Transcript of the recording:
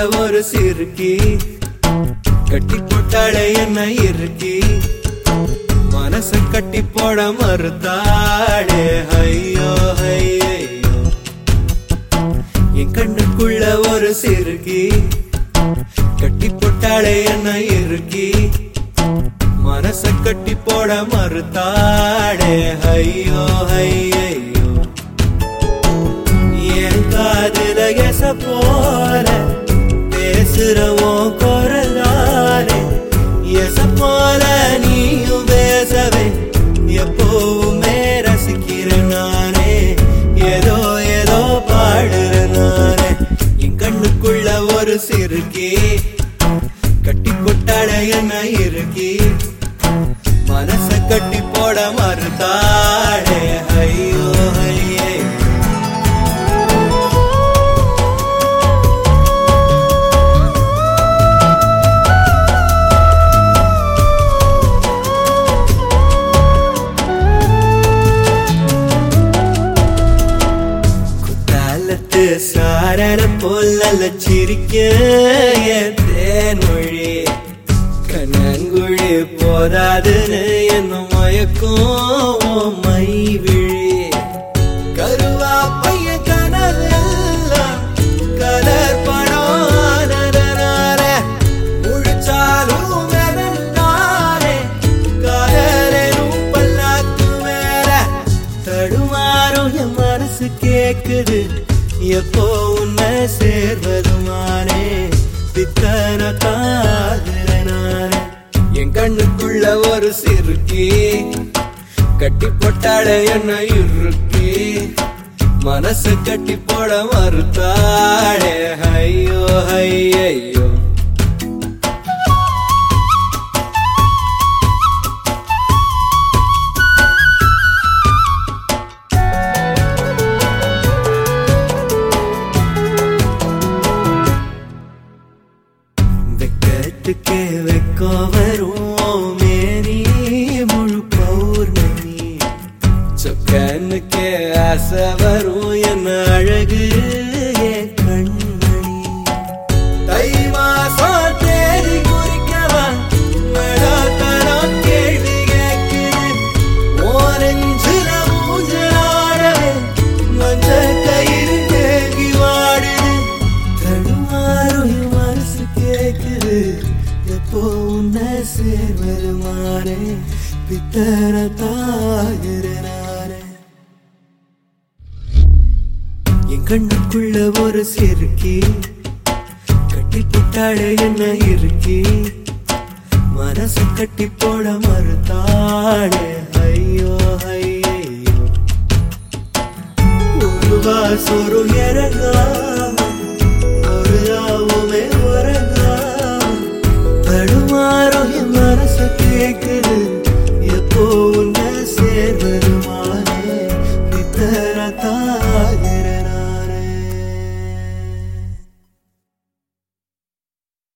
ஒரு சிறுக்கி கட்டி போட்டாளே என்ன இருக்கி மனச கட்டி போட மறுத்தாளே ஐயோ ஐயோ என் கண்ணுக்குள்ள ஒரு சிறுக்கி கட்டி போட்டாளே என்ன இருக்கி மனச கட்டி போட மறுத்தாளே ஐயோ ஐயோ என் காதுல எச போல பேசுறவோம் குரலாலே எச போல நீயும் பேசவே எப்பவுமே ரசிக்கிறேன் நானே ஏதோ ஏதோ பாடுறேன் நானே என் கண்ணுக்குள்ள ஒரு சிறுக்கி கட்டி கொட்டாட என்ன இருக்கி மனச கட்டி போட மறுத்தாடே ஐயோ ஐயே குத்தாலத்து சாரன போல் நல்ல சிரிக்க என் தேன்மொழி கண்ணங்குழி போதாதுன்னு என்ன மயக்கும் உன் மை விழி கருவா பைய கனவெல்லாம் கலர் படம் ஆனதனாலே முழிச்சாலும் வெறுந்தானே காதலும் பல்லாக்கு மேல தடுமாறும் என் மனசு கேக்குது எப்போ உன்னை சேர்வதுமானே பித்தன காதுல நானே என் கண்ணுக்குள்ள ஒரு சிறுக்கி கட்டி போட்டாட என்ன இறுக்கி மனசு கட்டி போட மறுத்தாளே ஐயோ ஐயோ வெக்கத்துக்கே வெக்கம் வரும் மேரி முழு பௌர்ணமி சொக்கனுக்கே ஆசை வரும் என்ன அழகு என் கண்மணி தை மாசம் தேதி குறிக்கவா மழத்தனம் கேள்வி கேட்குது ஓரஞ்சுல மூஞ்சலாடவே மஞ்ச கயிறு தேங்கி வாடுது தடுமாறும் என் மனசு கேக்குது எப்போ உன்னை சேர்வருமானே பித்தர தாகிறனானே என் கண்ணுக்குள்ள ஒரு சிறுக்கி கட்டி போட்டாளே என்ன இருக்கி மனசு கட்டி போட மறுத்தாளே ஐயோ ஐயோ ஒரு வாசொரு இறங்காம ஒரு ராவுமே உறங்காம தடுமாறும் என் மனசு கேக்குது